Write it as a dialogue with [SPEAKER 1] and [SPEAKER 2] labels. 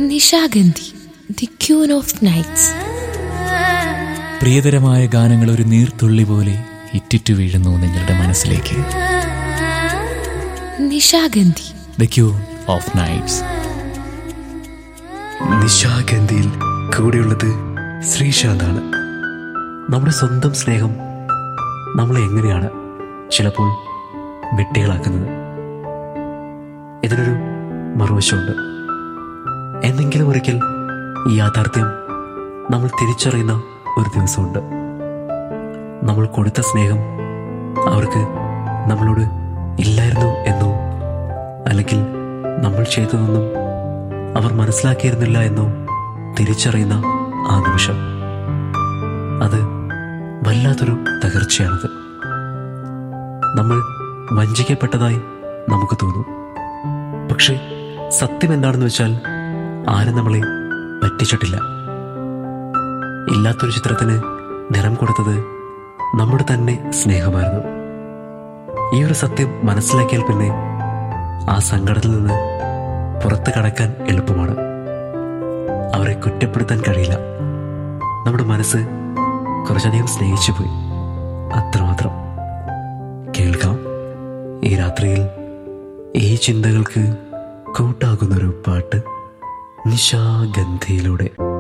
[SPEAKER 1] Nishagandhi the queen of nights
[SPEAKER 2] പ്രിയതരമായ ഗാനങ്ങൾ ഒരു നീർത്തുള്ളി പോലെ ഇറ്റിറ്റു വീഴുന്നു നിങ്ങളുടെ മനസ്സിലേക്ക്
[SPEAKER 1] Nishagandhi
[SPEAKER 2] the queen of nights
[SPEAKER 3] നിശാഗന്ധിയിൽ കൂടെയുള്ളത് ശ്രീശാന്താണ് നമ്മുടെ സ്വന്തം സ്നേഹം നമ്മളെ എങ്ങനെയാണ് ചിലപ്പോൾ വെട്ടികളാക്കുന്നത് ഇതിനൊരു മറുവശമുണ്ട് എന്നെങ്കിലും ഒരിക്കൽ ഈ യാഥാർത്ഥ്യം നമ്മൾ തിരിച്ചറിയുന്ന ഒരു ദിവസമുണ്ട് നമ്മൾ കൊടുത്ത സ്നേഹം അവർക്ക് നമ്മളോട് ഇല്ലായിരുന്നു എന്നോ അല്ലെങ്കിൽ നമ്മൾ ചെയ്തതൊന്നും അവർ മനസ്സിലാക്കിയിരുന്നില്ല എന്നോ തിരിച്ചറിയുന്ന ആ നിമിഷം അത് വല്ലാത്തൊരു തകർച്ചയാണത് നമ്മൾ വഞ്ചിക്കപ്പെട്ടതായി നമുക്ക് തോന്നും പക്ഷെ സത്യം എന്താണെന്ന് വെച്ചാൽ ആരും നമ്മളെ പറ്റിച്ചിട്ടില്ല ഇല്ലാത്തൊരു ചിത്രത്തിന് നിറം കൊടുത്തത് നമ്മുടെ തന്നെ സ്നേഹമായിരുന്നു ഈ ഒരു സത്യം മനസ്സിലാക്കിയാൽ പിന്നെ ആ സങ്കടത്തിൽ നിന്ന് പുറത്ത് കടക്കാൻ എളുപ്പമാണ് അവരെ കുറ്റപ്പെടുത്താൻ കഴിയില്ല നമ്മുടെ മനസ്സ് കുറച്ചധികം സ്നേഹിച്ചു പോയി അത്രമാത്രം കേൾക്കാം ഈ രാത്രിയിൽ ഈ ചിന്തകൾക്ക് കൂട്ടാകുന്നൊരു പാട്ട് നിശാഗന്ധിയിലൂടെ